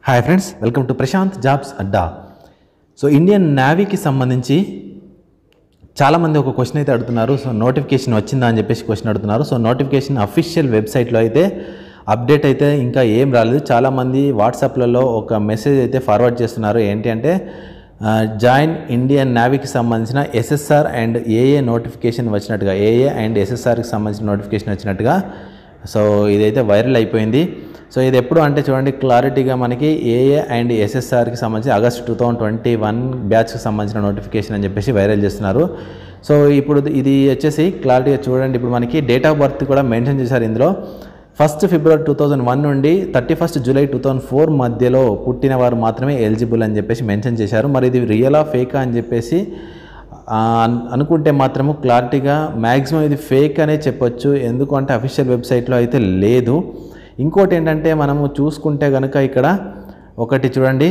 hi friends welcome to Prashanth jobs అడ్డా so Indian నేవీకి సంబంధించి చాలామంది ఒక క్వశ్చన్ అయితే అడుగుతున్నారు సో నోటిఫికేషన్ వచ్చిందా అని చెప్పేసి క్వశ్చన్ అడుగుతున్నారు సో నోటిఫికేషన్ అఫీషియల్ వెబ్సైట్లో అయితే అప్డేట్ అయితే ఇంకా ఏం రాలేదు చాలామంది వాట్సాప్లలో ఒక మెసేజ్ అయితే ఫార్వర్డ్ చేస్తున్నారు ఏంటి అంటే జాయిన్ ఇండియన్ నేవీకి సంబంధించిన ఎస్ఎస్ఆర్ అండ్ ఏఏ నోటిఫికేషన్ వచ్చినట్టుగా ఏఏ అండ్ ఎస్ఎస్ఆర్కి సంబంధించిన నోటిఫికేషన్ వచ్చినట్టుగా సో ఇదైతే వైరల్ అయిపోయింది సో ఇది ఎప్పుడు అంటే చూడండి క్లారిటీగా మనకి ఏఏ అండ్ ఎస్ఎస్ఆర్కి సంబంధించి August two thousand twenty one బ్యాచ్కి సంబంధించిన నోటిఫికేషన్ అని చెప్పేసి వైరల్ చేస్తున్నారు సో ఇప్పుడు ఇది వచ్చేసి క్లారిటీగా చూడండి ఇప్పుడు మనకి డేట్ ఆఫ్ బర్త్ కూడా మెన్షన్ చేశారు ఇందులో first February two thousand one నుండి thirty first July two thousand four మధ్యలో పుట్టిన వారు మాత్రమే ఎలిజిబుల్ అని చెప్పేసి మెన్షన్ చేశారు మరి ఇది రియలా ఫేకా అని చెప్పేసి ఆ, అన్- అనుకుంటే మాత్రము క్లారిటీగా మ్యాక్సిమం ఇది ఫేక్ అనే చెప్పొచ్చు ఎందుకంటే అఫీషియల్ వెబ్సైట్లో అయితే లేదు ఇంకోటి ఏంటంటే మనము చూసుకుంటే కనుక ఇక్కడ ఒకటి చూడండి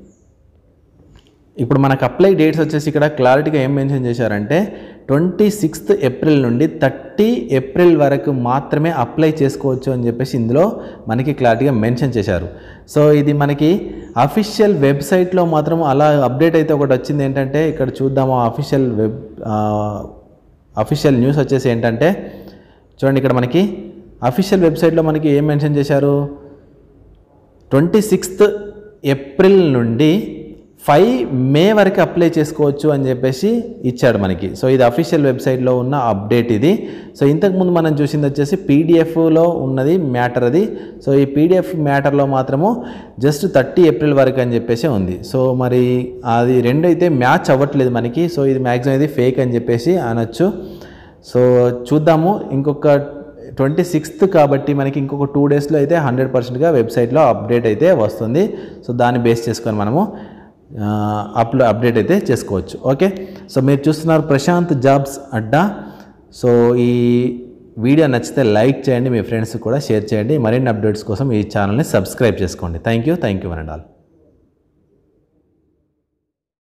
ఇప్పుడు మనకు అప్లై డేట్స్ వచ్చేసి ఇక్కడ క్లారిటీగా ఏం మెన్షన్ చేశారంటే ట్వంటీ సిక్స్త్ ఏప్రిల్ నుండి థర్టీ ఏప్రిల్ వరకు మాత్రమే అప్లై చేసుకోవచ్చు అని చెప్పేసి ఇందులో మనకి క్లారిటీగా మెన్షన్ చేశారు సో ఇది మనకి అఫీషియల్ వెబ్సైట్లో మాత్రం అలా అప్డేట్ అయితే ఒకటి వచ్చింది ఏంటంటే ఇక్కడ చూద్దాము అఫీషియల్ వెబ్ అఫీషియల్ న్యూస్ వచ్చేసి ఏంటంటే చూడండి ఇక్కడ మనకి అఫీషియల్ వెబ్సైట్లో మనకి ఏం మెన్షన్ చేశారు ట్వంటీ సిక్స్త్ ఏప్రిల్ నుండి ఫైవ్ మే వరకు అప్లై చేసుకోవచ్చు అని చెప్పేసి ఇచ్చాడు మనకి సో ఇది అఫీషియల్ వెబ్సైట్లో ఉన్న అప్డేట్ ఇది సో ఇంతకుముందు మనం చూసింది వచ్చేసి పీడిఎఫ్లో ఉన్నది మ్యాటర్ అది సో ఈ పీడిఎఫ్ మ్యాటర్లో మాత్రము జస్ట్ థర్టీ ఏప్రిల్ వరకు అని చెప్పేసి ఉంది సో మరి అది రెండు అయితే మ్యాచ్ అవ్వట్లేదు మనకి సో ఇది మ్యాక్సిమం ఇది ఫేక్ అని చెప్పేసి అనొచ్చు సో చూద్దాము ఇంకొక ట్వంటీ సిక్స్త్ కాబట్టి మనకి ఇంకొక టూ డేస్లో అయితే హండ్రెడ్ పర్సెంట్గా వెబ్సైట్లో అప్డేట్ అయితే వస్తుంది సో దాన్ని బేస్ చేసుకొని మనము అప్లో అప్డేట్ అయితే చేసుకోవచ్చు ఓకే సో మీరు చూస్తున్నారు ప్రశాంత్ జాబ్స్ అడ్డా సో ఈ వీడియో నచ్చితే లైక్ చేయండి మీ ఫ్రెండ్స్ కూడా షేర్ చేయండి మరిన్ని అప్డేట్స్ కోసం ఈ ఛానల్ని సబ్స్క్రైబ్ చేసుకోండి thank you thank you one and all